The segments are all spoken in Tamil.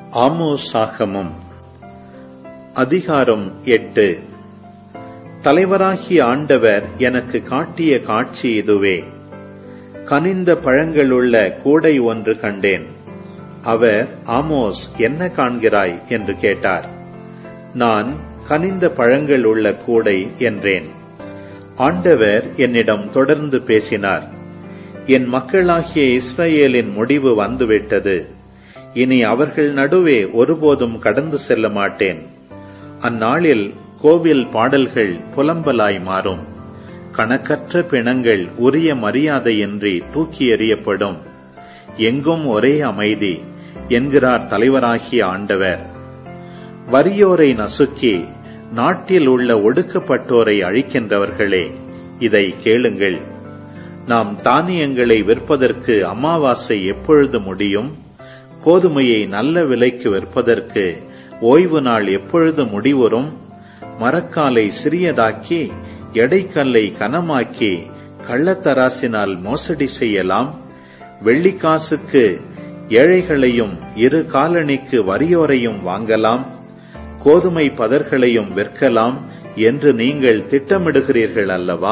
ஆமோசாகமம் அதிகாரம் எட்டு தலைவராகிய ஆண்டவர் எனக்கு காட்டிய காட்சி இதுவே கனிந்த பழங்களுள்ள கூடை ஒன்று கண்டேன் அவர் ஆமோஸ் என்ன காண்கிறாய் என்று கேட்டார் நான் கனிந்த பழங்கள் உள்ள கூடை என்றேன் ஆண்டவர் என்னிடம் தொடர்ந்து பேசினார் என் மக்களாகிய இஸ்ரவேலின் முடிவு வந்துவிட்டது இனி அவர்கள் நடுவே ஒருபோதும் கடந்து செல்ல மாட்டேன் அந்நாளில் கோவில் பாடல்கள் புலம்பலாய் மாறும் கணக்கற்ற பிணங்கள் உரிய மரியாதையின்றி தூக்கி எறியப்படும் எங்கும் ஒரே அமைதி என்கிறார் தலைவராகிய ஆண்டவர் வறியோரை நசுக்கி நாட்டில் உள்ள ஒடுக்கப்பட்டோரை அழிக்கின்றவர்களே இதை கேளுங்கள் நாம் தானியங்களை விற்பதற்கு அமாவாசை எப்பொழுது முடியும் கோதுமையை நல்ல விலைக்கு விற்பதற்கு ஓய்வு நாள் எப்பொழுது முடிவுறும் மரக்காலை சிறியதாக்கி எடைக்கல்லை கனமாக்கி கள்ளத்தராசினால் மோசடி செய்யலாம் வெள்ளிக்காசுக்கு ஏழைகளையும் இரு காலணிக்கு வறியோரையும் வாங்கலாம் கோதுமை பதர்களையும் விற்கலாம் என்று நீங்கள் திட்டமிடுகிறீர்கள் அல்லவா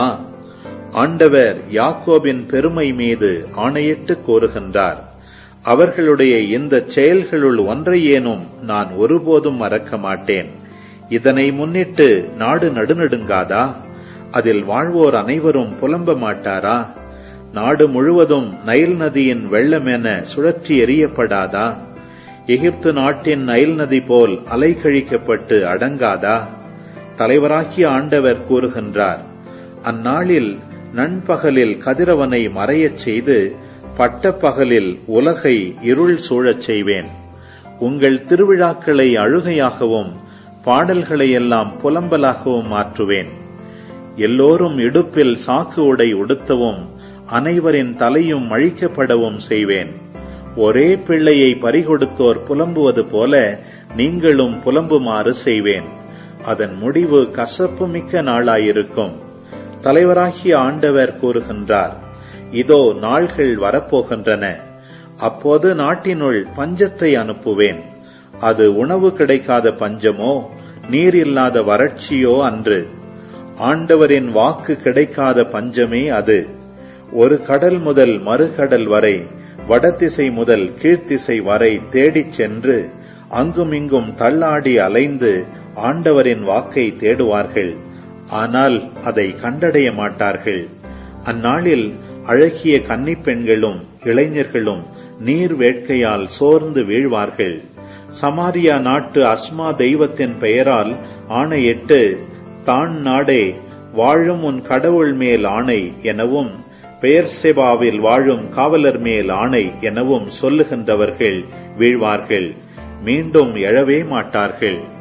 ஆண்டவர் யாக்கோபின் பெருமை மீது ஆணையிட்டு கூறுகின்றார் அவர்களுடைய இந்த செயல்களுள் ஒன்றையேனும் நான் ஒருபோதும் மறக்க மாட்டேன் இதனை முன்னிட்டு நாடு நடுநடுங்காதா அதில் வாழ்வோர் அனைவரும் புலம்ப மாட்டாரா நாடு முழுவதும் நைல் நதியின் வெள்ளமென சுழற்றி எறியப்படாதா எகிப்து நாட்டின் நைல் நதி போல் அலைக்கழிக்கப்பட்டு அடங்காதா தலைவராகிய ஆண்டவர் கூறுகின்றார் அந்நாளில் நண்பகலில் கதிரவனை மறையச் செய்து பட்டப்பகலில் உலகை இருள் சூழச் செய்வேன் உங்கள் திருவிழாக்களை அழுகையாகவும் பாடல்களை எல்லாம் புலம்பலாகவும் மாற்றுவேன் எல்லோரும் இடுப்பில் சாக்கு உடை உடுத்தவும் அனைவரின் தலையும் அழிக்கப்படவும் செய்வேன் ஒரே பிள்ளையை பறிகொடுத்தோர் புலம்புவது போல நீங்களும் புலம்புமாறு செய்வேன் அதன் முடிவு கசப்பு மிக்க நாளாயிருக்கும் தலைவராகிய ஆண்டவர் கூறுகின்றார் இதோ நாள்கள் வரப்போகின்றன அப்போது நாட்டினுள் பஞ்சத்தை அனுப்புவேன் அது உணவு கிடைக்காத பஞ்சமோ நீர் இல்லாத வறட்சியோ அன்று ஆண்டவரின் வாக்கு கிடைக்காத பஞ்சமே அது ஒரு கடல் முதல் மறுகடல் வரை வடதிசை முதல் கீழ்த்திசை வரை தேடிச் சென்று அங்குமிங்கும் தள்ளாடி அலைந்து ஆண்டவரின் வாக்கை தேடுவார்கள் ஆனால் அதை கண்டடைய மாட்டார்கள் அந்நாளில் அழகிய கன்னிப் பெண்களும் இளைஞர்களும் நீர் வேட்கையால் சோர்ந்து வீழ்வார்கள் சமாரியா நாட்டு அஸ்மா தெய்வத்தின் பெயரால் ஆணையிட்டு தான் நாடே வாழும் உன் கடவுள் மேல் ஆணை எனவும் பெயர் செபாவில் வாழும் காவலர் மேல் ஆணை எனவும் சொல்லுகின்றவர்கள் வீழ்வார்கள் மீண்டும் எழவே மாட்டார்கள்